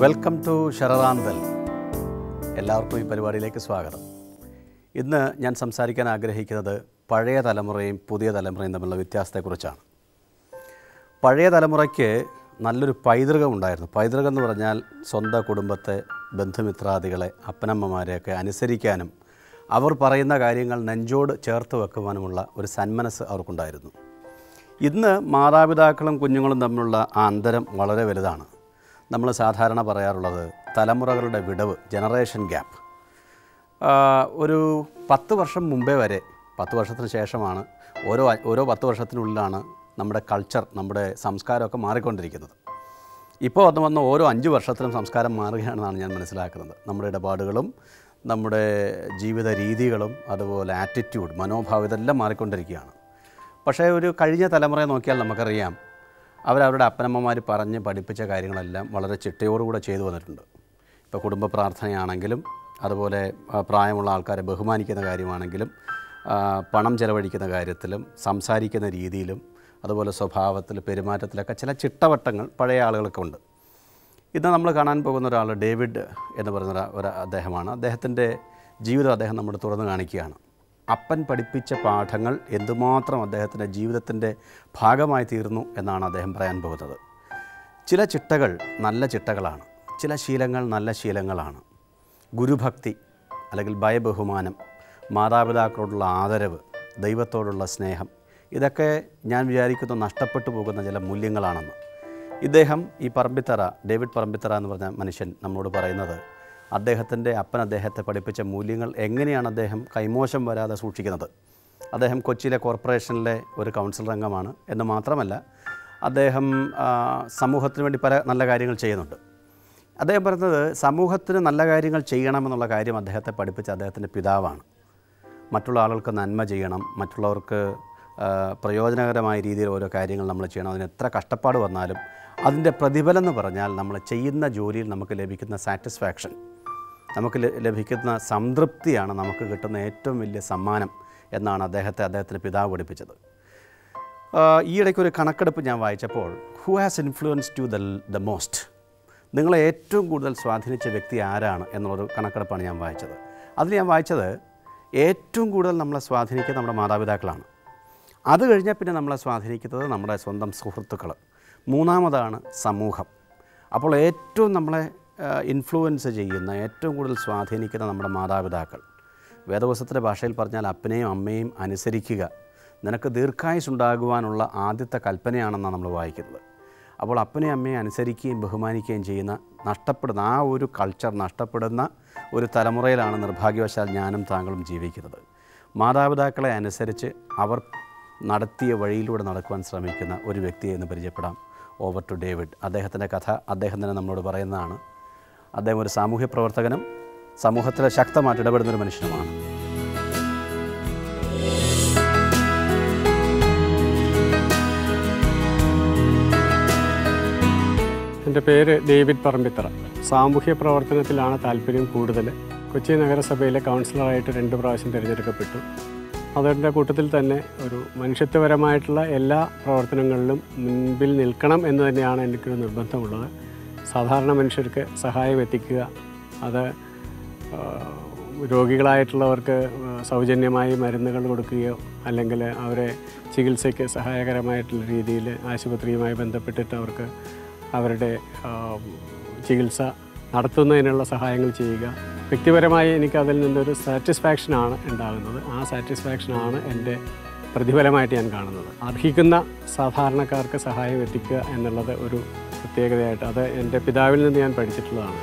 welcome to ഷററാന്തൽ എല്ലാവർക്കും ഈ പരിപാടിയിലേക്ക് സ്വാഗതം ഇന്ന് ഞാൻ സംസാരിക്കാൻ ആഗ്രഹിക്കുന്നത് പഴയ തലമുറയും പുതിയ തലമുറയും തമ്മിലുള്ള വ്യത്യാസത്തെക്കുറിച്ചാണ് പഴയ തലമുറയ്ക്ക് നല്ലൊരു പൈതൃകം ഉണ്ടായിരുന്നു പൈതൃകം എന്ന് പറഞ്ഞാൽ സ്വന്തം കുടുംബത്തെ ബന്ധുമിത്രാദികളെ അപ്പനമ്മമാരെയൊക്കെ അനുസരിക്കാനും അവർ പറയുന്ന കാര്യങ്ങൾ നെഞ്ചോട് ചേർത്ത് വെക്കുവാനുമുള്ള ഒരു സന്മനസ് അവർക്കുണ്ടായിരുന്നു ഇന്ന് മാതാപിതാക്കളും കുഞ്ഞുങ്ങളും തമ്മിലുള്ള ആ അന്തരം വളരെ വലുതാണ് നമ്മൾ സാധാരണ പറയാറുള്ളത് തലമുറകളുടെ വിടവ് ജനറേഷൻ ഗ്യാപ്പ് ഒരു പത്ത് വർഷം മുമ്പേ വരെ പത്ത് വർഷത്തിന് ശേഷമാണ് ഓരോ ഓരോ പത്ത് വർഷത്തിനുള്ളിലാണ് നമ്മുടെ കൾച്ചർ നമ്മുടെ സംസ്കാരമൊക്കെ മാറിക്കൊണ്ടിരിക്കുന്നത് ഇപ്പോൾ വന്ന് വന്ന ഓരോ അഞ്ച് വർഷത്തിലും സംസ്കാരം മാറുകയാണെന്നാണ് ഞാൻ മനസ്സിലാക്കുന്നത് നമ്മുടെ ഇടപാടുകളും നമ്മുടെ ജീവിത രീതികളും അതുപോലെ ആറ്റിറ്റ്യൂഡ് മനോഭാവം ഇതെല്ലാം മാറിക്കൊണ്ടിരിക്കുകയാണ് പക്ഷേ ഒരു കഴിഞ്ഞ തലമുറയെ നോക്കിയാൽ നമുക്കറിയാം അവരവരുടെ അപ്പനമ്മമാർ പറഞ്ഞ് പഠിപ്പിച്ച കാര്യങ്ങളെല്ലാം വളരെ ചിട്ടയോടുകൂടെ ചെയ്തു വന്നിട്ടുണ്ട് ഇപ്പോൾ കുടുംബ പ്രാർത്ഥനയാണെങ്കിലും അതുപോലെ ആ, പ്രായമുള്ള ആൾക്കാരെ ബഹുമാനിക്കുന്ന കാര്യമാണെങ്കിലും ആ, പണം ചെലവഴിക്കുന്ന കാര്യത്തിലും സംസാരിക്കുന്ന രീതിയിലും അതുപോലെ സ്വഭാവത്തിൽ പെരുമാറ്റത്തിലൊക്കെ ചില ചിട്ടവട്ടങ്ങൾ പഴയ ആളുകൾക്കുണ്ട് ഇന്ന് നമ്മൾ കാണാൻ പോകുന്ന ഒരാൾ ഡേവിഡ് എന്ന് പറയുന്ന ഒരു- ഒരു അദ്ദേഹമാണ് അദ്ദേഹത്തിൻ്റെ ജീവിതം അദ്ദേഹം നമ്മുടെ തുറന്നു കാണിക്കുകയാണ് അപ്പൻ പഠിപ്പിച്ച പാഠങ്ങൾ എന്തുമാത്രം അദ്ദേഹത്തിൻ്റെ ജീവിതത്തിൻ്റെ ഭാഗമായി തീർന്നു എന്നാണ് അദ്ദേഹം പറയാൻ പോകുന്നത് ചില ചിട്ടകൾ നല്ല ചിട്ടകളാണ് ചില ശീലങ്ങൾ നല്ല ശീലങ്ങളാണ് ഗുരുഭക്തി അല്ലെങ്കിൽ ഭയബഹുമാനം മാതാപിതാക്കളോടുള്ള ആദരവ് ദൈവത്തോടുള്ള സ്നേഹം ഇതൊക്കെ ഞാൻ വിചാരിക്കുന്നു നഷ്ടപ്പെട്ടു പോകുന്ന ചില മൂല്യങ്ങളാണെന്ന് ഇദ്ദേഹം ഈ പറമ്പിത്തറ ഡേവിഡ് പറമ്പിത്തറ എന്ന് പറഞ്ഞ മനുഷ്യൻ നമ്മോട് പറയുന്നത് അദ്ദേഹത്തിൻ്റെ അപ്പൻ അദ്ദേഹത്തെ പഠിപ്പിച്ച മൂല്യങ്ങൾ എങ്ങനെയാണ് അദ്ദേഹം കൈമോശം വരാതെ സൂക്ഷിക്കുന്നത് അദ്ദേഹം കൊച്ചിയിലെ കോർപ്പറേഷനിലെ ഒരു കൗൺസിലർ അംഗമാണ് എന്ന് മാത്രമല്ല അദ്ദേഹം ആ, സമൂഹത്തിന് വേണ്ടി പല നല്ല കാര്യങ്ങൾ ചെയ്യുന്നുണ്ട് അദ്ദേഹം പറയുന്നത് സമൂഹത്തിന് നല്ല കാര്യങ്ങൾ ചെയ്യണമെന്നുള്ള കാര്യം അദ്ദേഹത്തെ പഠിപ്പിച്ച അദ്ദേഹത്തിൻ്റെ പിതാവാണ് മറ്റുള്ള ആളുകൾക്ക് നന്മ ചെയ്യണം മറ്റുള്ളവർക്ക് ആ, പ്രയോജനകരമായ രീതിയിൽ ഓരോ കാര്യങ്ങൾ നമ്മൾ ചെയ്യണം അതിന് എത്ര കഷ്ടപ്പാട് വന്നാലും അതിൻ്റെ പ്രതിഫലം എന്ന് പറഞ്ഞാൽ നമ്മൾ ചെയ്യുന്ന ജോലിയിൽ നമുക്ക് ലഭിക്കുന്ന സാറ്റിസ്ഫാക്ഷൻ നമുക്ക് ല- ലഭിക്കുന്ന സംതൃപ്തിയാണ് നമുക്ക് കിട്ടുന്ന ഏറ്റവും വലിയ സമ്മാനം എന്നാണ് അദ്ദേഹത്തെ അദ്ദേഹത്തിൻ്റെ പിതാവ് പഠിപ്പിച്ചത് ആഹ് ഈ ഇടയ്ക്ക് ഒരു കണക്കെടുപ്പ് ഞാൻ വായിച്ചപ്പോൾ who has influence to the the most നിങ്ങളെ ഏറ്റവും കൂടുതൽ സ്വാധീനിച്ച വ്യക്തി ആരാണ് എന്നുള്ളൊരു കണക്കെടുപ്പാണ് ഞാൻ വായിച്ചത് അതിൽ ഞാൻ വായിച്ചത് ഏറ്റവും കൂടുതൽ നമ്മളെ സ്വാധീനിക്കുന്നത് നമ്മുടെ മാതാപിതാക്കളാണ് അത് കഴിഞ്ഞാൽ പിന്നെ നമ്മളെ സ്വാധീനിക്കുന്നത് നമ്മുടെ സ്വന്തം സുഹൃത്തുക്കൾ മൂന്നാമതാണ് സമൂഹം അപ്പോൾ ഏറ്റവും നമ്മളെ ഇൻഫ്ലുവൻസ് ചെയ്യുന്ന ഏറ്റവും കൂടുതൽ സ്വാധീനിക്കുന്ന നമ്മുടെ മാതാപിതാക്കൾ വേദവസത്തിൻ്റെ ഭാഷയിൽ പറഞ്ഞാൽ അപ്പനെയും അമ്മയും അനുസരിക്കുക നിനക്ക് ദീർഘായുസ് ഉണ്ടാകുവാനുള്ള ആദ്യത്തെ കൽപ്പനയാണെന്നാണ് നമ്മൾ വായിക്കുന്നത് അപ്പോൾ അപ്പനെയും അമ്മയെ അനുസരിക്കുകയും ബഹുമാനിക്കുകയും ചെയ്യുന്ന നഷ്ടപ്പെടുന്ന ആ ഒരു കൾച്ചർ നഷ്ടപ്പെടുന്ന ഒരു തലമുറയിലാണ് നിർഭാഗ്യവശാൽ ഞാനും താങ്കളും ജീവിക്കുന്നത് മാതാപിതാക്കളെ അനുസരിച്ച് അവർ നടത്തിയ വഴിയിലൂടെ നടക്കുവാൻ ശ്രമിക്കുന്ന ഒരു വ്യക്തിയെ എന്ന് പരിചയപ്പെടാം ഓവർ ടു ഡേവിഡ് അദ്ദേഹത്തിൻ്റെ കഥ അദ്ദേഹം തന്നെ നമ്മളോട് പറയുന്നതാണ് അദ്ദേഹം ഒരു സാമൂഹ്യ പ്രവർത്തകനും സമൂഹത്തിൽ ശക്തമായിട്ട് ഇടപെടുന്ന ഒരു മനുഷ്യനുമാണ് എൻ്റെ പേര് ഡേവിഡ് പറമ്പിത്തറ സാമൂഹ്യ പ്രവർത്തനത്തിലാണ് താല്പര്യം കൂടുതൽ കൊച്ചി നഗരസഭയിലെ കൗൺസിലറായിട്ട് രണ്ട് പ്രാവശ്യം തിരഞ്ഞെടുക്കപ്പെട്ടു അതിൻ്റെ കൂട്ടത്തിൽ തന്നെ ഒരു മനുഷ്യത്വപരമായിട്ടുള്ള എല്ലാ പ്രവർത്തനങ്ങളിലും മുൻപിൽ നിൽക്കണം എന്ന് തന്നെയാണ് എനിക്കൊരു നിർബന്ധമുള്ളത് സാധാരണ മനുഷ്യർക്ക് സഹായം എത്തിക്കുക അത് ആ, രോഗികളായിട്ടുള്ളവർക്ക് സൗജന്യമായി മരുന്നുകൾ കൊടുക്കുകയോ അല്ലെങ്കിൽ അവരെ ചികിത്സയ്ക്ക് സഹായകരമായിട്ടുള്ള രീതിയിൽ ആശുപത്രിയുമായി ബന്ധപ്പെട്ടിട്ട് അവർക്ക് അവരുടെ ആ, ചികിത്സ നടത്തുന്നതിനുള്ള സഹായങ്ങൾ ചെയ്യുക വ്യക്തിപരമായി എനിക്ക് അതിൽ നിന്നൊരു സാറ്റിസ്ഫാക്ഷനാണ് ഉണ്ടാകുന്നത് ആ സാറ്റിസ്ഫാക്ഷനാണ് എൻ്റെ പ്രതിഫലമായിട്ട് ഞാൻ കാണുന്നത് അർഹിക്കുന്ന സാധാരണക്കാർക്ക് സഹായം എത്തിക്കുക എന്നുള്ളത് ഒരു പ്രത്യേകതയായിട്ട് അത് എൻ്റെ പിതാവിൽ നിന്ന് ഞാൻ പഠിച്ചിട്ടുള്ളതാണ്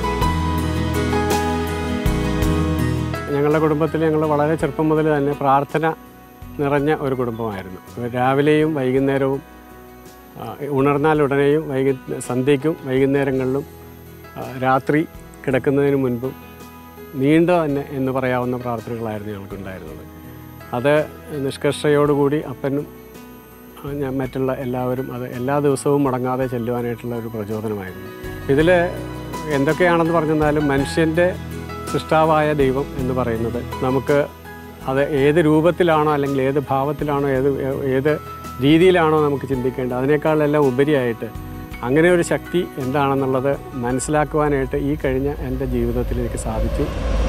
ഞങ്ങളുടെ കുടുംബത്തിൽ ഞങ്ങൾ വളരെ ചെറുപ്പം മുതൽ തന്നെ പ്രാർത്ഥന നിറഞ്ഞ ഒരു കുടുംബമായിരുന്നു രാവിലെയും വൈകുന്നേരവും ആ, ഉണർന്നാൽ ഉടനെയും വൈകി സന്ധ്യയ്ക്കും വൈകുന്നേരങ്ങളിലും ആ, രാത്രി കിടക്കുന്നതിന് മുൻപും നീണ്ട തന്നെ എന്ന് പറയാവുന്ന പ്രാർത്ഥനകളായിരുന്നു ഞങ്ങൾക്കുണ്ടായിരുന്നത് അത് നിഷ്കർഷയോടുകൂടി അപ്പനും ആ, ഞാൻ മറ്റുള്ള എല്ലാവരും അത് എല്ലാ ദിവസവും മുടങ്ങാതെ ചെല്ലുവാനായിട്ടുള്ള ഒരു പ്രചോദനമായിരുന്നു ഇതിൽ എന്തൊക്കെയാണെന്ന് പറഞ്ഞെന്നാലും മനുഷ്യൻ്റെ സൃഷ്ടാവായ ദൈവം എന്ന് പറയുന്നത് നമുക്ക് അത് ഏത് രൂപത്തിലാണോ അല്ലെങ്കിൽ ഏത് ഭാവത്തിലാണോ ഏത് ഏത് രീതിയിലാണോ നമുക്ക് ചിന്തിക്കേണ്ടത് അതിനേക്കാളെല്ലാം ഉപരിയായിട്ട് അങ്ങനെ ഒരു ശക്തി എന്താണെന്നുള്ളത് മനസ്സിലാക്കുവാനായിട്ട് ഈ കഴിഞ്ഞ എൻ്റെ ജീവിതത്തിൽ എനിക്ക് സാധിച്ചു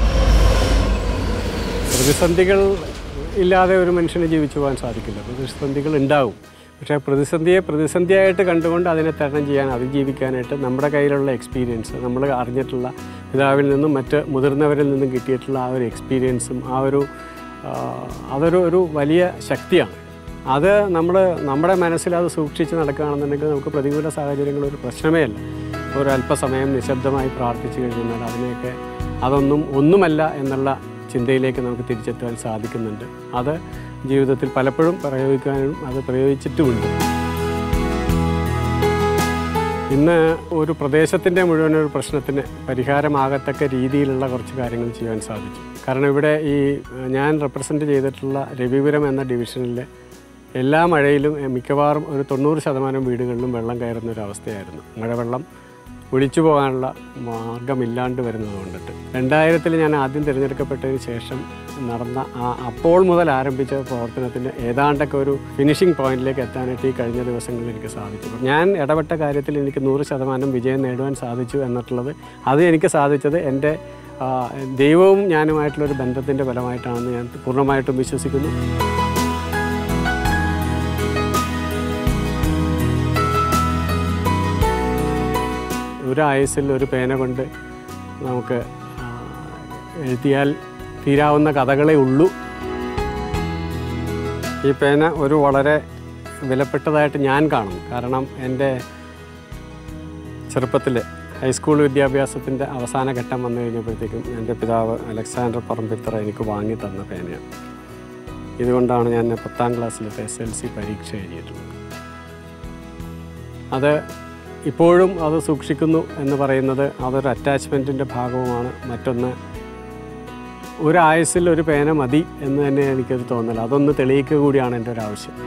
പ്രതിസന്ധികൾ ഇല്ലാതെ ഒരു മനുഷ്യന് ജീവിച്ചു പോകാൻ സാധിക്കില്ല പ്രതിസന്ധികൾ ഉണ്ടാവും പക്ഷേ പ്രതിസന്ധിയെ പ്രതിസന്ധിയായിട്ട് കണ്ടുകൊണ്ട് അതിനെ തരണം ചെയ്യാൻ അതിജീവിക്കാനായിട്ട് നമ്മുടെ കയ്യിലുള്ള എക്സ്പീരിയൻസ് നമ്മൾ അറിഞ്ഞിട്ടുള്ള പിതാവിൽ നിന്നും മറ്റ് മുതിർന്നവരിൽ നിന്നും കിട്ടിയിട്ടുള്ള ആ ഒരു എക്സ്പീരിയൻസും ആ ഒരു ആ, അതൊരു ഒരു വലിയ ശക്തിയാണ് അത് നമ്മൾ നമ്മുടെ മനസ്സിൽ അത് സൂക്ഷിച്ച് നടക്കുകയാണെന്നുണ്ടെങ്കിൽ നമുക്ക് പ്രതികൂല സാഹചര്യങ്ങൾ ഒരു പ്രശ്നമേ അല്ല ഒരു അല്പസമയം നിശബ്ദമായി പ്രാർത്ഥിച്ചു കഴിഞ്ഞാൽ അതിനെയൊക്കെ അതൊന്നും ഒന്നുമല്ല എന്നുള്ള ചിന്തയിലേക്ക് നമുക്ക് തിരിച്ചെത്താൻ സാധിക്കുന്നുണ്ട് അത് ജീവിതത്തിൽ പലപ്പോഴും പ്രയോഗിക്കാനും അത് പ്രയോഗിച്ചിട്ടുമുണ്ട് ഇന്ന് ഒരു പ്രദേശത്തിൻ്റെ മുഴുവൻ ഒരു പ്രശ്നത്തിന് പരിഹാരമാകത്തക്ക രീതിയിലുള്ള കുറച്ച് കാര്യങ്ങൾ ചെയ്യാൻ സാധിച്ചു കാരണം ഇവിടെ ഈ ഏഹ്, ഞാൻ റെപ്രസെൻ്റ് ചെയ്തിട്ടുള്ള രവിപുരം എന്ന ഡിവിഷനിൽ എല്ലാ മഴയിലും ഏഹ്, മിക്കവാറും ഒരു തൊണ്ണൂറ് ശതമാനം വീടുകളിലും വെള്ളം കയറുന്ന ഒരു അവസ്ഥയായിരുന്നു മഴവെള്ളം ഒഴിച്ചു പോകാനുള്ള മാർഗമില്ലാണ്ട് വരുന്നത് കൊണ്ടിട്ട് രണ്ടായിരത്തിൽ ഞാൻ ആദ്യം തിരഞ്ഞെടുക്കപ്പെട്ടതിന് ശേഷം നടന്ന ആ അപ്പോൾ മുതൽ ആരംഭിച്ച പ്രവർത്തനത്തിന് ഏതാണ്ടൊക്കെ ഒരു ഫിനിഷിംഗ് പോയിന്റിലേക്ക് എത്താനായിട്ട് ഈ കഴിഞ്ഞ ദിവസങ്ങളിൽ എനിക്ക് സാധിച്ചു ഞാൻ ഇടപെട്ട കാര്യത്തിൽ എനിക്ക് നൂറ് ശതമാനം വിജയം നേടുവാൻ സാധിച്ചു എന്നിട്ടുള്ളത് അത് എനിക്ക് സാധിച്ചത് എൻ്റെ ആ, ദൈവവും ഞാനുമായിട്ടുള്ളൊരു ബന്ധത്തിൻ്റെ ഫലമായിട്ടാണെന്ന് ഞാൻ പൂർണ്ണമായിട്ടും വിശ്വസിക്കുന്നു ഒരു ആയുസ്സിൽ ഒരു പേന കൊണ്ട് നമുക്ക് ആ, എഴുതിയാൽ തീരാവുന്ന കഥകളേ ഉള്ളൂ ഈ പേന ഒരു വളരെ വിലപ്പെട്ടതായിട്ട് ഞാൻ കാണുന്നു കാരണം എൻ്റെ ചെറുപ്പത്തിൽ ഹൈസ്കൂൾ വിദ്യാഭ്യാസത്തിൻ്റെ അവസാന ഘട്ടം വന്നു കഴിഞ്ഞപ്പോഴത്തേക്കും എൻ്റെ പിതാവ് അലക്സാണ്ടർ പറമ്പിത്തറ എനിക്ക് വാങ്ങി തന്ന പേനയാണ് ഇതുകൊണ്ടാണ് ഞാൻ പത്താം ക്ലാസ്സിലത്തെ എസ് എൽ സി പരീക്ഷ എഴുതിയിട്ടുള്ളത് അത് ഇപ്പോഴും അത് സൂക്ഷിക്കുന്നു എന്ന് പറയുന്നത് അതൊരു അറ്റാച്ച്മെൻറ്റിൻ്റെ ഭാഗവുമാണ് മറ്റൊന്ന് ഒരു ആയുസ്സിൽ ഒരു പേന മതി എന്ന് തന്നെ എനിക്കത് തോന്നല അതൊന്ന് തെളിയിക്കുക കൂടിയാണ് എൻ്റെ ഒരു ആവശ്യം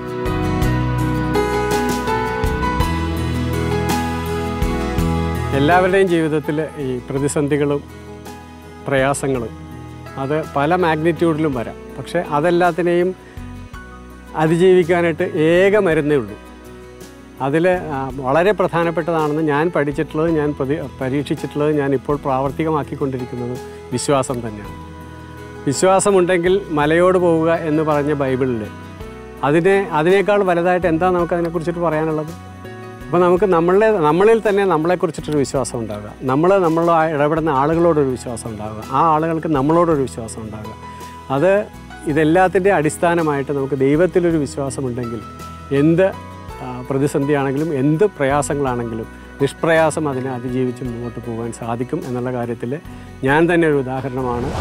എല്ലാവരുടെയും ജീവിതത്തിൽ ഈ പ്രതിസന്ധികളും പ്രയാസങ്ങളും അത് പല മാഗ്നിറ്റ്യൂഡിലും വരാം പക്ഷേ അതെല്ലാത്തിനെയും അതിജീവിക്കാനായിട്ട് ഏക മരുന്നേ ഉള്ളൂ അതിൽ വളരെ പ്രധാനപ്പെട്ടതാണെന്ന് ഞാൻ പഠിച്ചിട്ടുള്ളത് ഞാൻ പ്രതി പരീക്ഷിച്ചിട്ടുള്ളത് ഞാൻ ഇപ്പോൾ പ്രാവർത്തികമാക്കിക്കൊണ്ടിരിക്കുന്നത് വിശ്വാസം തന്നെയാണ് വിശ്വാസമുണ്ടെങ്കിൽ മലയോട് പോവുക എന്ന് പറഞ്ഞ ബൈബിളിൽ അതിനെ അതിനേക്കാൾ വലുതായിട്ട് എന്താ നമുക്ക് അതിനെക്കുറിച്ചിട്ട് പറയാനുള്ളത് അപ്പോൾ നമുക്ക് നമ്മളെ നമ്മളിൽ തന്നെ നമ്മളെക്കുറിച്ചിട്ടൊരു വിശ്വാസം ഉണ്ടാകുക നമ്മൾ നമ്മൾ ഇടപെടുന്ന ആളുകളോടൊരു വിശ്വാസം ഉണ്ടാകുക ആ ആളുകൾക്ക് നമ്മളോടൊരു വിശ്വാസം ഉണ്ടാകുക അത് ഇതെല്ലാത്തിൻ്റെ അടിസ്ഥാനമായിട്ട് നമുക്ക് ദൈവത്തിലൊരു വിശ്വാസമുണ്ടെങ്കിൽ എന്ത് ആ, പ്രതിസന്ധിയാണെങ്കിലും എന്ത് പ്രയാസങ്ങളാണെങ്കിലും നിഷ്പ്രയാസം അതിനെ അതിജീവിച്ച് മുന്നോട്ട് പോകാൻ സാധിക്കും എന്നുള്ള കാര്യത്തിൽ ഞാൻ തന്നെ ഒരു ഉദാഹരണമാണ്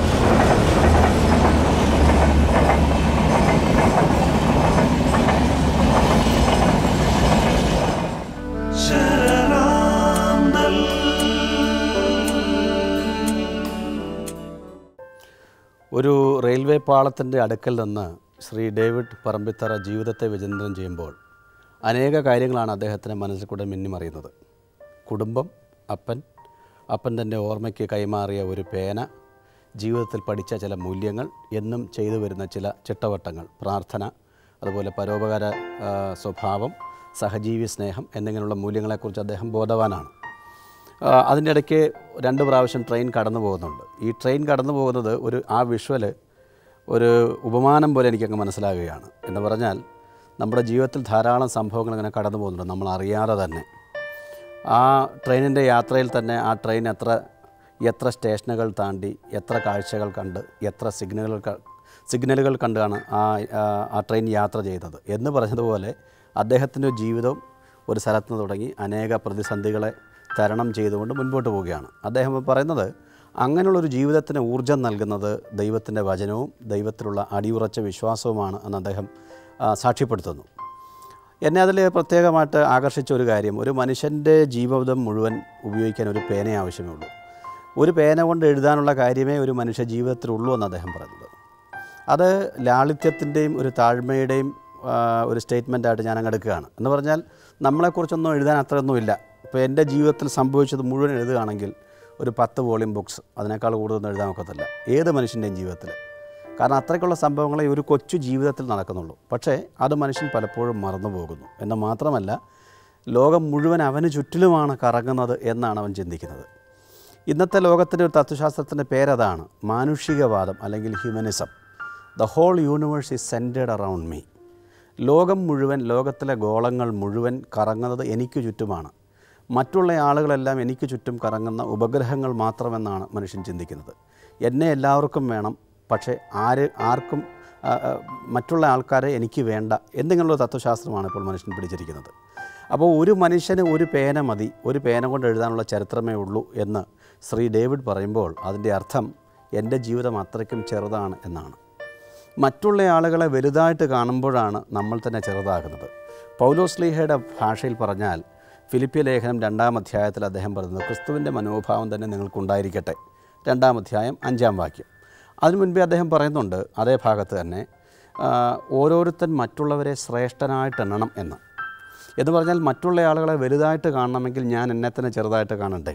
ഒരു റെയിൽവേ പാളത്തിൻ്റെ അടുക്കൽ നിന്ന് ശ്രീ ഡേവിഡ് പറമ്പിത്തറ ജീവിതത്തെ വിചിന്തനം ചെയ്യുമ്പോൾ അനേക കാര്യങ്ങളാണ് അദ്ദേഹത്തിൻ്റെ മനസ്സിൽ കൂടെ മിന്നിമറിയുന്നത് കുടുംബം അപ്പൻ അപ്പൻ തൻ്റെ ഓർമ്മയ്ക്ക് കൈമാറിയ ഒരു പേന ജീവിതത്തിൽ പഠിച്ച ചില മൂല്യങ്ങൾ എന്നും ചെയ്തു വരുന്ന ചില ചിട്ടവട്ടങ്ങൾ പ്രാർത്ഥന അതുപോലെ പരോപകാര ആ, സ്വഭാവം സഹജീവി സ്നേഹം എന്നിങ്ങനെയുള്ള മൂല്യങ്ങളെക്കുറിച്ച് അദ്ദേഹം ബോധവാനാണ് ആ, അതിൻ്റെ ഇടയ്ക്ക് രണ്ട് പ്രാവശ്യം ട്രെയിൻ കടന്നു പോകുന്നുണ്ട് ഈ ട്രെയിൻ കടന്നു പോകുന്നത് ഒരു ആ വിഷ്വല് ഒരു ഉപമാനം പോലെ എനിക്കങ്ങ് മനസ്സിലാകുകയാണ് എന്ന് പറഞ്ഞാൽ നമ്മുടെ ജീവിതത്തിൽ ധാരാളം സംഭവങ്ങൾ ഇങ്ങനെ കടന്നു പോകുന്നുണ്ട് നമ്മൾ അറിയാതെ തന്നെ ആ ട്രെയിനിൻ്റെ യാത്രയിൽ തന്നെ ആ ട്രെയിൻ എത്ര എത്ര സ്റ്റേഷനുകൾ താണ്ടി എത്ര കാഴ്ചകൾ കണ്ട് എത്ര സിഗ്നലുകൾ ക- സിഗ്നലുകൾ കണ്ടാണ് ആ ആ, ആ ട്രെയിൻ യാത്ര ചെയ്തത് എന്ന് പറഞ്ഞതുപോലെ അദ്ദേഹത്തിൻ്റെ ജീവിതം ഒരു സ്ഥലത്ത് നിന്ന് തുടങ്ങി അനേക പ്രതിസന്ധികളെ തരണം ചെയ്തുകൊണ്ട് മുൻപോട്ട് പോവുകയാണ് അദ്ദേഹം പറയുന്നത് അങ്ങനെയുള്ളൊരു ജീവിതത്തിന് ഊർജം നൽകുന്നത് ദൈവത്തിൻ്റെ വചനവും ദൈവത്തിലുള്ള അടിയുറച്ച വിശ്വാസവുമാണ് എന്ന് അദ്ദേഹം ആ, സാക്ഷ്യപ്പെടുത്തുന്നു എന്നെ അതിൽ പ്രത്യേകമായിട്ട് ആകർഷിച്ച ഒരു കാര്യം ഒരു മനുഷ്യൻ്റെ ജീവിതം മുഴുവൻ ഉപയോഗിക്കാൻ ഒരു പേന ആവശ്യമേ ഉള്ളൂ ഒരു പേന കൊണ്ട് എഴുതാനുള്ള കാര്യമേ ഒരു മനുഷ്യ ജീവിതത്തിലുള്ളൂ എന്ന് അദ്ദേഹം പറയുന്നത് അത് ലാളിത്യത്തിൻ്റെയും ഒരു താഴ്മയുടെയും ആ, ഒരു സ്റ്റേറ്റ്മെൻറ്റായിട്ട് ഞാൻ അങ്ങ് എടുക്കുകയാണ് എന്ന് പറഞ്ഞാൽ നമ്മളെക്കുറിച്ചൊന്നും എഴുതാൻ അത്രയൊന്നുമില്ല ഇപ്പോൾ എൻ്റെ ജീവിതത്തിൽ സംഭവിച്ചത് മുഴുവൻ എഴുതുകയാണെങ്കിൽ ഒരു പത്ത് വോളിയം ബുക്സ് അതിനേക്കാൾ കൂടുതലൊന്നും എഴുതാൻ ഒക്കത്തില്ല ഏത് മനുഷ്യൻ്റെയും ജീവിതത്തിൽ കാരണം അത്രയ്ക്കുള്ള സംഭവങ്ങളെ ഒരു കൊച്ചു ജീവിതത്തിൽ നടക്കുന്നുള്ളൂ പക്ഷേ അത് മനുഷ്യൻ പലപ്പോഴും മറന്നു പോകുന്നു എന്ന് മാത്രമല്ല ലോകം മുഴുവൻ അവന് ചുറ്റിലുമാണ് കറങ്ങുന്നത് എന്നാണ് അവൻ ചിന്തിക്കുന്നത് ഇന്നത്തെ ലോകത്തിൻ്റെ ഒരു തത്വശാസ്ത്രത്തിൻ്റെ പേരതാണ് മാനുഷികവാദം അല്ലെങ്കിൽ humanism the whole universe is centred around me ലോകം മുഴുവൻ ലോകത്തിലെ ഗോളങ്ങൾ മുഴുവൻ കറങ്ങുന്നത് എനിക്ക് ചുറ്റുമാണ് മറ്റുള്ള ആളുകളെല്ലാം എനിക്ക് ചുറ്റും കറങ്ങുന്ന ഉപഗ്രഹങ്ങൾ മാത്രമെന്നാണ് മനുഷ്യൻ ചിന്തിക്കുന്നത് എന്നെ എല്ലാവർക്കും വേണം പക്ഷേ ആര് ആർക്കും ആ, ആ, മറ്റുള്ള ആൾക്കാരെ എനിക്ക് വേണ്ട എന്തെങ്കിലും ഒരു തത്വശാസ്ത്രമാണ് ഇപ്പോൾ മനുഷ്യൻ പിടിച്ചിരിക്കുന്നത് അപ്പോൾ ഒരു മനുഷ്യന് ഒരു പേന മതി ഒരു പേന കൊണ്ട് എഴുതാനുള്ള ചരിത്രമേ ഉള്ളൂ എന്ന് ശ്രീ ഡേവിഡ് പറയുമ്പോൾ അതിൻ്റെ അർത്ഥം എൻ്റെ ജീവിതം അത്രയ്ക്കും ചെറുതാണ് എന്നാണ് മറ്റുള്ള ആളുകളെ വലുതായിട്ട് കാണുമ്പോഴാണ് നമ്മൾ തന്നെ ചെറുതാകുന്നത് പൗലോസ്ലീഹയുടെ ഭാഷയിൽ പറഞ്ഞാൽ ഫിലിപ്പിയ ലേഖനം രണ്ടാം അധ്യായത്തിൽ അദ്ദേഹം പറയുന്നത് ക്രിസ്തുവിൻ്റെ മനോഭാവം തന്നെ നിങ്ങൾക്കുണ്ടായിരിക്കട്ടെ രണ്ടാം അധ്യായം അഞ്ചാം വാക്യം അതിനു മുൻപേ അദ്ദേഹം പറയുന്നുണ്ട് അതേ ഭാഗത്ത് തന്നെ ആ, ഓരോരുത്തൻ മറ്റുള്ളവരെ ശ്രേഷ്ഠനായിട്ട് എണ്ണണം എന്ന് എന്ന് പറഞ്ഞാൽ മറ്റുള്ള ആളുകളെ വലുതായിട്ട് കാണണമെങ്കിൽ ഞാൻ എന്നെ തന്നെ ചെറുതായിട്ട് കാണണ്ടേ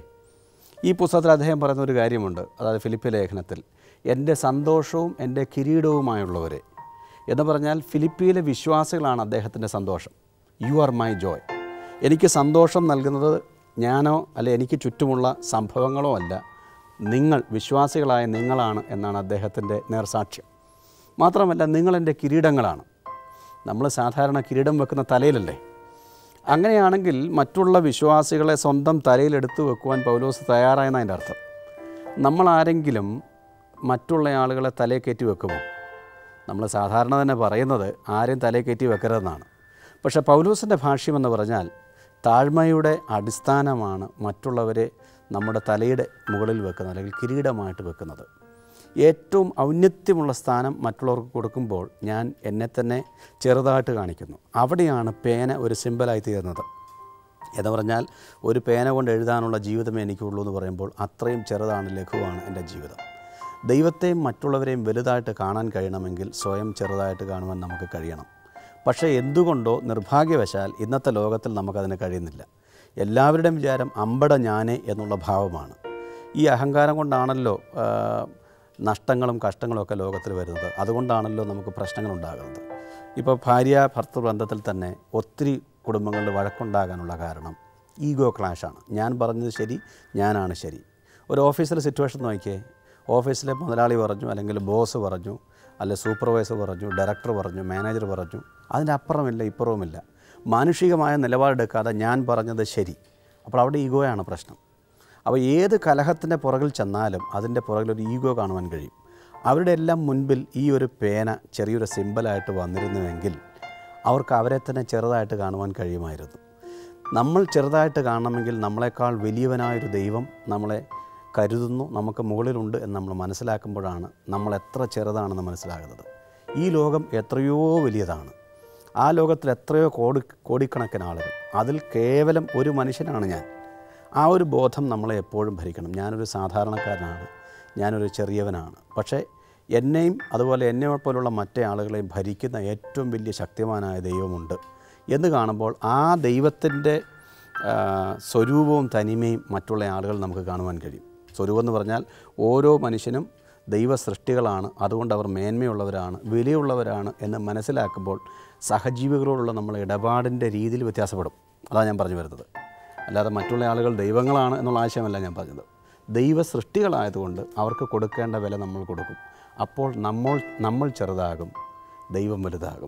ഈ പുസ്തകത്തിൽ അദ്ദേഹം പറയുന്ന ഒരു കാര്യമുണ്ട് അതായത് ഫിലിപ്പ് ലേഖനത്തിൽ എൻ്റെ സന്തോഷവും എൻ്റെ കിരീടവുമായുള്ളവരെ എന്ന് പറഞ്ഞാൽ ഫിലിപ്പിയിലെ വിശ്വാസികളാണ് അദ്ദേഹത്തിൻ്റെ സന്തോഷം യു ആർ മൈ ജോയ് എനിക്ക് സന്തോഷം നൽകുന്നത് ഞാനോ അല്ലെ എനിക്ക് ചുറ്റുമുള്ള സംഭവങ്ങളോ അല്ല നിങ്ങൾ വിശ്വാസികളായ നിങ്ങളാണ് എന്നാണ് അദ്ദേഹത്തിൻ്റെ നേർസാക്ഷ്യം മാത്രമല്ല നിങ്ങളെൻ്റെ കിരീടങ്ങളാണ് നമ്മൾ സാധാരണ കിരീടം വെക്കുന്ന തലയിലല്ലേ അങ്ങനെയാണെങ്കിൽ മറ്റുള്ള വിശ്വാസികളെ സ്വന്തം തലയിലെടുത്ത് വെക്കുവാൻ പൗലോസ് തയ്യാറായെന്ന് അതിൻ്റെ അർത്ഥം നമ്മൾ ആരെങ്കിലും മറ്റുള്ള ആളുകളെ തലയിൽ കയറ്റി വെക്കുമോ നമ്മൾ സാധാരണ തന്നെ പറയുന്നത് ആരെയും തലയിൽ കയറ്റി വെക്കരുതെന്നാണ് പക്ഷേ പൗലോസിൻ്റെ ഭാഷ്യമെന്ന് പറഞ്ഞാൽ താഴ്മയുടെ അടിസ്ഥാനമാണ് മറ്റുള്ളവരെ നമ്മുടെ തലയുടെ മുകളിൽ വെക്കുന്നത് അല്ലെങ്കിൽ കിരീടമായിട്ട് വെക്കുന്നത് ഏറ്റവും ഔന്നത്യമുള്ള സ്ഥാനം മറ്റുള്ളവർക്ക് കൊടുക്കുമ്പോൾ ഞാൻ എന്നെ തന്നെ ചെറുതായിട്ട് കാണിക്കുന്നു അവിടെയാണ് പേന ഒരു സിമ്പലായി തീർന്നത് എന്ന് പറഞ്ഞാൽ ഒരു പേന കൊണ്ട് എഴുതാനുള്ള ജീവിതമേ എനിക്കുള്ളൂ എന്ന് പറയുമ്പോൾ അത്രയും ചെറുതാണ് ലഘുവാണ് എൻ്റെ ജീവിതം ദൈവത്തെയും മറ്റുള്ളവരെയും വലുതായിട്ട് കാണാൻ കഴിയണമെങ്കിൽ സ്വയം ചെറുതായിട്ട് കാണുവാൻ നമുക്ക് കഴിയണം പക്ഷേ എന്തുകൊണ്ടോ നിർഭാഗ്യവശാൽ ഇന്നത്തെ ലോകത്തിൽ നമുക്കതിന് കഴിയുന്നില്ല എല്ലാവരുടെയും വിചാരം അമ്പട ഞാനേ എന്നുള്ള ഭാവമാണ് ഈ അഹങ്കാരം കൊണ്ടാണല്ലോ ആ, നഷ്ടങ്ങളും കഷ്ടങ്ങളും ഒക്കെ ലോകത്തിൽ വരുന്നത് അതുകൊണ്ടാണല്ലോ നമുക്ക് പ്രശ്നങ്ങളുണ്ടാകുന്നത് ഇപ്പോൾ ഭാര്യ ഭർത്തൃ ബന്ധത്തിൽ തന്നെ ഒത്തിരി കുടുംബങ്ങളിൽ വഴക്കുണ്ടാകാനുള്ള കാരണം ഈഗോ ക്ലാഷാണ് ഞാൻ പറഞ്ഞത് ശരി ഞാനാണ് ശരി ഒരു ഓഫീസിലെ സിറ്റുവേഷൻ നോക്കിയേ ഓഫീസിലെ മുതലാളി പറഞ്ഞു അല്ലെങ്കിൽ ബോസ് പറഞ്ഞു അല്ലെ സൂപ്പർവൈസർ പറഞ്ഞു ഡയറക്ടർ പറഞ്ഞു മാനേജർ പറഞ്ഞു അതിൻ്റെ അപ്പുറമില്ല ഇപ്പുറവുമില്ല മാനുഷികമായ നിലപാടെടുക്കാതെ ഞാൻ പറഞ്ഞത് ശരി അപ്പോൾ അവിടെ ഈഗോയാണ് പ്രശ്നം അപ്പോൾ ഏത് കലഹത്തിൻ്റെ പുറകിൽ ചെന്നാലും അതിൻ്റെ പുറകിൽ ഒരു ഈഗോ കാണുവാൻ കഴിയും അവരുടെ എല്ലാം മുൻപിൽ ഈ ഒരു പേന ചെറിയൊരു സിമ്പലായിട്ട് വന്നിരുന്നുവെങ്കിൽ അവർക്ക് അവരെ തന്നെ ചെറുതായിട്ട് കാണുവാൻ കഴിയുമായിരുന്നു നമ്മൾ ചെറുതായിട്ട് കാണണമെങ്കിൽ നമ്മളെക്കാൾ വലിയവനായൊരു ദൈവം നമ്മളെ കരുതുന്നു നമുക്ക് മുകളിലുണ്ട് എന്ന് നമ്മൾ മനസ്സിലാക്കുമ്പോഴാണ് നമ്മൾ എത്ര ചെറുതാണെന്ന് മനസ്സിലാകുന്നത് ഈ ലോകം എത്രയോ വലിയതാണ് ആ ലോകത്തിൽ എത്രയോ കോടി കോടിക്കണക്കിന് ആളുകൾ അതിൽ കേവലം ഒരു മനുഷ്യനാണ് ഞാൻ ആ ഒരു ബോധം നമ്മളെ എപ്പോഴും ഭരിക്കണം ഞാനൊരു സാധാരണക്കാരനാണ് ഞാനൊരു ചെറിയവനാണ് പക്ഷേ എന്നെയും അതുപോലെ എന്നെ പോലുള്ള മറ്റേ ആളുകളെയും ഭരിക്കുന്ന ഏറ്റവും വലിയ ശക്തിമാനായ ദൈവമുണ്ട് എന്ന് കാണുമ്പോൾ ആ ദൈവത്തിൻ്റെ ആ, സ്വരൂപവും തനിമയും മറ്റുള്ള ആളുകൾ നമുക്ക് കാണുവാൻ കഴിയും സ്വരൂപം എന്ന് പറഞ്ഞാൽ ഓരോ മനുഷ്യനും ദൈവ സൃഷ്ടികളാണ് അതുകൊണ്ട് അവർ മേന്മയുള്ളവരാണ് വിലയുള്ളവരാണ് എന്ന് മനസ്സിലാക്കുമ്പോൾ സഹജീവികളോടുള്ള നമ്മളെ ഇടപാടിൻ്റെ രീതിയിൽ വ്യത്യാസപ്പെടും അതാണ് ഞാൻ പറഞ്ഞു വരുന്നത് അല്ലാതെ മറ്റുള്ള ആളുകൾ ദൈവങ്ങളാണ് എന്നുള്ള ആശയമല്ല ഞാൻ പറഞ്ഞത് ദൈവ സൃഷ്ടികളായതുകൊണ്ട് അവർക്ക് കൊടുക്കേണ്ട വില നമ്മൾ കൊടുക്കും അപ്പോൾ നമ്മൾ നമ്മൾ ചെറുതാകും ദൈവം വലുതാകും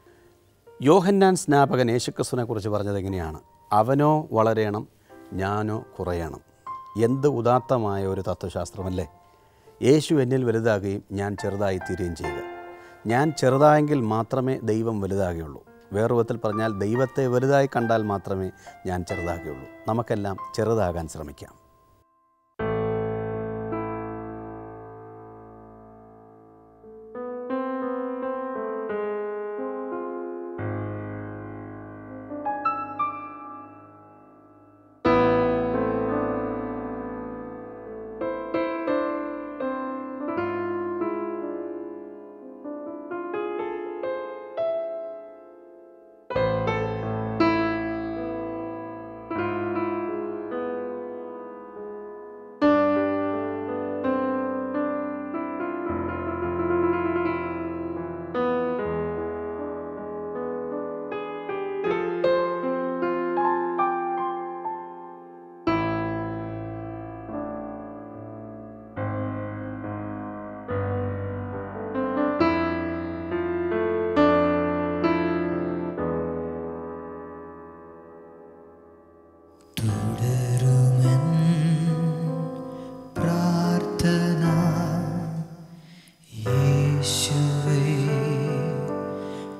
യോഹന്നാൻ സ്നാപകൻ യേശുക്രിസ്തുവിനെ കുറിച്ച് പറഞ്ഞത് എങ്ങനെയാണ് അവനോ വളരേണം ഞാനോ കുറയണം എന്ത് ഉദാത്തമായ ഒരു തത്വശാസ്ത്രമല്ലേ യേശു എന്നിൽ വലുതാകുകയും ഞാൻ ചെറുതായി തീരുകയും ചെയ്യുക ഞാൻ ചെറുതായെങ്കിൽ മാത്രമേ ദൈവം വലുതാകുകയുള്ളൂ വേറെ വിധത്തിൽ പറഞ്ഞാൽ ദൈവത്തെ വലുതായി കണ്ടാൽ മാത്രമേ ഞാൻ ചെറുതാകുകയുള്ളൂ നമുക്കെല്ലാം ചെറുതാകാൻ ശ്രമിക്കാം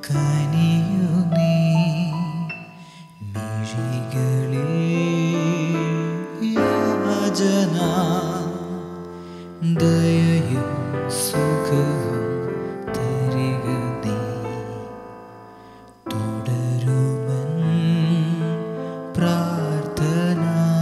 കനിയു നീ മിഴികളിൽ യാചന ദയയും സുഖവും തരിക നീ തുടരുമൻ പ്രാർത്ഥന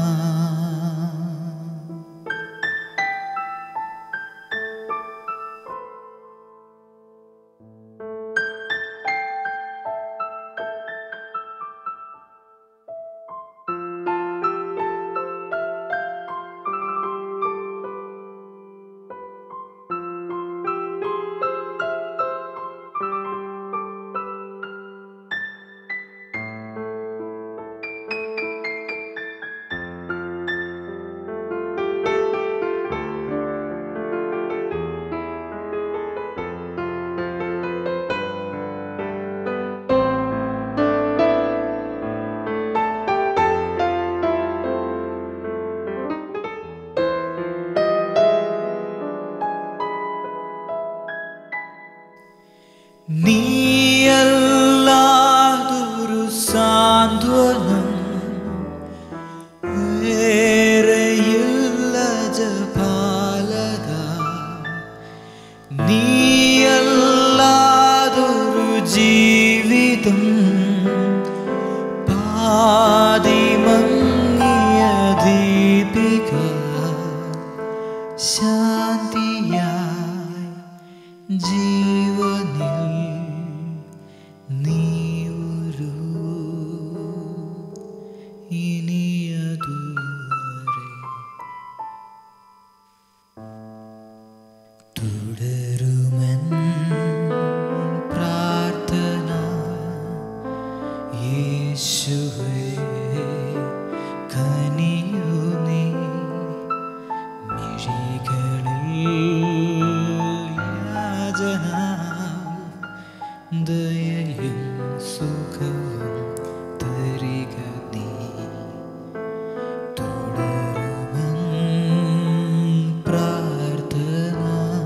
നീയല്ലാതൊരു സാന്ത്വനം വേറെയില്ല ജപാലക നീയല്ലാതൊരു ജീവിതം പാതിമങ്ങിയ ദീപിക ശാന്തിയായി ജീവനിൽ നീ ഒരു ഇനിയതുവരെ തുടരുമൻ പ്രാർത്ഥന യേശുവേ കനിയു നീ മിഴികളിൽ യാചന ദയയും സുഖവും തരിക നീ തുടരുമൻ പ്രാർത്ഥന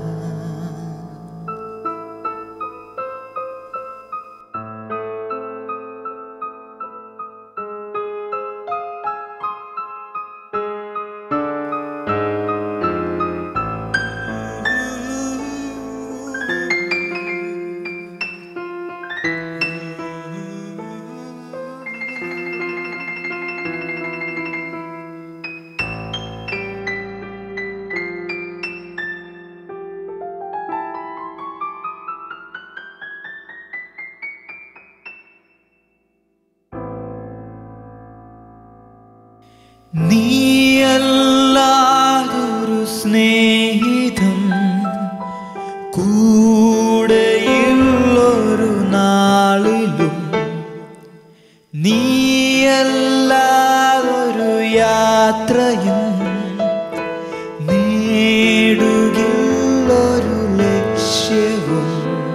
നീയല്ലാതൊരു സ്നേഹിതം കൂടെയുള്ളൊരു നാളിലും നീയല്ലാതൊരു യാത്രയും നേടുകില്ലൊരു ലക്ഷ്യവും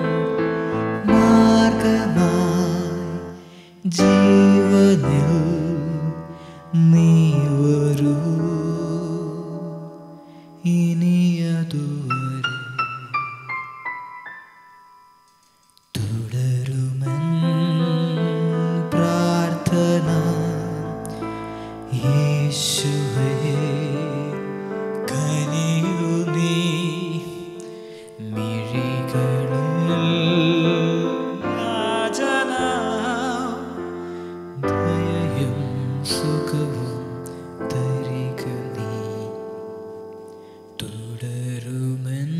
മാർഗമായി ജീവനിൽ നീ വരൂ ഇനിയതുവരെ തുടരുമൻ പ്രാർത്ഥന യേശുവേ കനിയു നീ മിഴികളിൽ യാചന ദയയും സുഖവും തരിക നീ തുടരുമൻ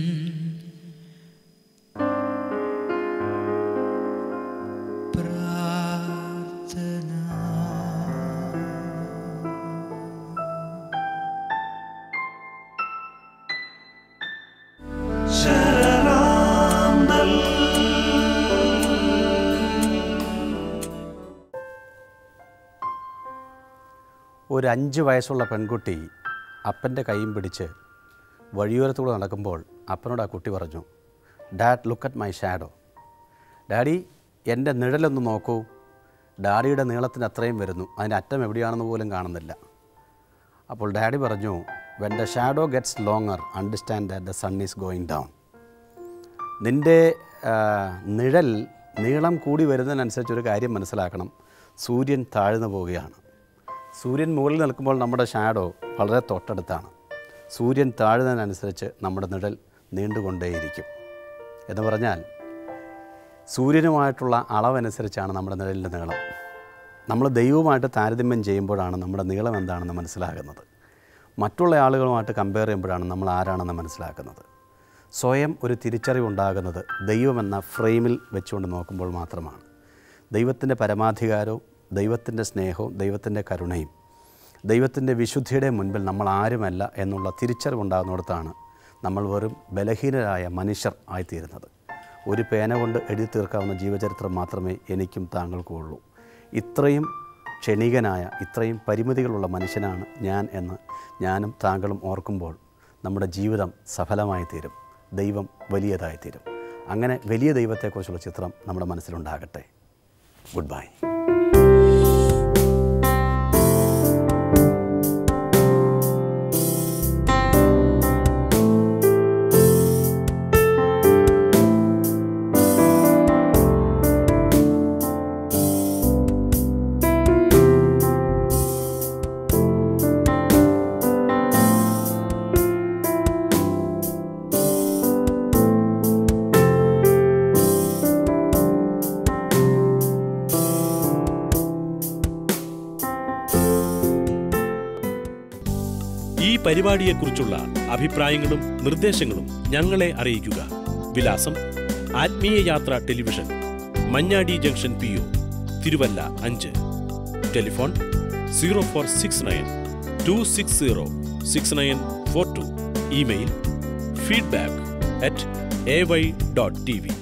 ഒരു അഞ്ച് വയസ്സുള്ള പെൺകുട്ടി അപ്പൻ്റെ കൈയും പിടിച്ച് വഴിയോരത്തൂടെ നടക്കുമ്പോൾ അപ്പനോട് ആ കുട്ടി പറഞ്ഞു dad look at my shadow daddy എൻ്റെ നിഴലൊന്ന് നോക്കൂ ഡാഡിയുടെ നീളത്തിന് അത്രയും വരുന്നു അതിൻ്റെ അറ്റം എവിടെയാണെന്ന് പോലും കാണുന്നില്ല അപ്പോൾ ഡാഡി പറഞ്ഞു when the shadow gets longer understand that the sun is going down നിൻ്റെ ആ, നിഴൽ നീളം കൂടി വരുന്നതിനനുസരിച്ച് ഒരു കാര്യം മനസ്സിലാക്കണം സൂര്യൻ താഴ്ന്നു പോവുകയാണ് സൂര്യൻ മുകളിൽ നിൽക്കുമ്പോൾ നമ്മുടെ ഷാഡോ വളരെ തൊട്ടടുത്താണ് സൂര്യൻ താഴുന്നതിനനുസരിച്ച് നമ്മുടെ നിഴൽ നീണ്ടുകൊണ്ടേയിരിക്കും എന്ന് പറഞ്ഞാൽ സൂര്യനുമായിട്ടുള്ള അളവനുസരിച്ചാണ് നമ്മുടെ നിഴലിൻ്റെ നീളം നമ്മൾ ദൈവവുമായിട്ട് താരതമ്യം ചെയ്യുമ്പോഴാണ് നമ്മുടെ നീളം എന്താണെന്ന് മനസ്സിലാകുന്നത് മറ്റുള്ള ആളുകളുമായിട്ട് കമ്പയർ ചെയ്യുമ്പോഴാണ് നമ്മൾ ആരാണെന്ന് മനസ്സിലാക്കുന്നത് സ്വയം ഒരു തിരിച്ചറിവുണ്ടാകുന്നത് ദൈവമെന്ന ഫ്രെയിമിൽ വെച്ചുകൊണ്ട് നോക്കുമ്പോൾ മാത്രമാണ് ദൈവത്തിൻ്റെ പരമാധികാരവും ദൈവത്തിൻ്റെ സ്നേഹവും ദൈവത്തിൻ്റെ കരുണയും ദൈവത്തിൻ്റെ വിശുദ്ധിയുടെ മുൻപിൽ നമ്മൾ ആരുമല്ല എന്നുള്ള തിരിച്ചറിവുണ്ടാകുന്നിടത്താണ് നമ്മൾ വെറും ബലഹീനരായ മനുഷ്യർ ആയിത്തീരുന്നത് ഒരു പേന കൊണ്ട് എഴുതി തീർക്കാവുന്ന ജീവചരിത്രം മാത്രമേ എനിക്കും താങ്കൾക്കും ഉള്ളൂ ഇത്രയും ക്ഷണികനായ ഇത്രയും പരിമിതികളുള്ള മനുഷ്യനാണ് ഞാൻ എന്ന് ഞാനും താങ്കളും ഓർക്കുമ്പോൾ നമ്മുടെ ജീവിതം സഫലമായി തീരും ദൈവം വലിയതായി തീരും അങ്ങനെ വലിയ ദൈവത്തെക്കുറിച്ചുള്ള ചിത്രം നമ്മുടെ മനസ്സിലുണ്ടാകട്ടെ ഗുഡ് ബൈ ഈ പരിപാടിയെക്കുറിച്ചുള്ള അഭിപ്രായങ്ങളും നിർദ്ദേശങ്ങളും ഞങ്ങളെ അറിയിക്കുക വിലാസം ആത്മീയ യാത്ര television Manjadi junction P O Thiruvalla അഞ്ച് telephone zero four six nine two six zero six nine four two email feedback at A Y dot T V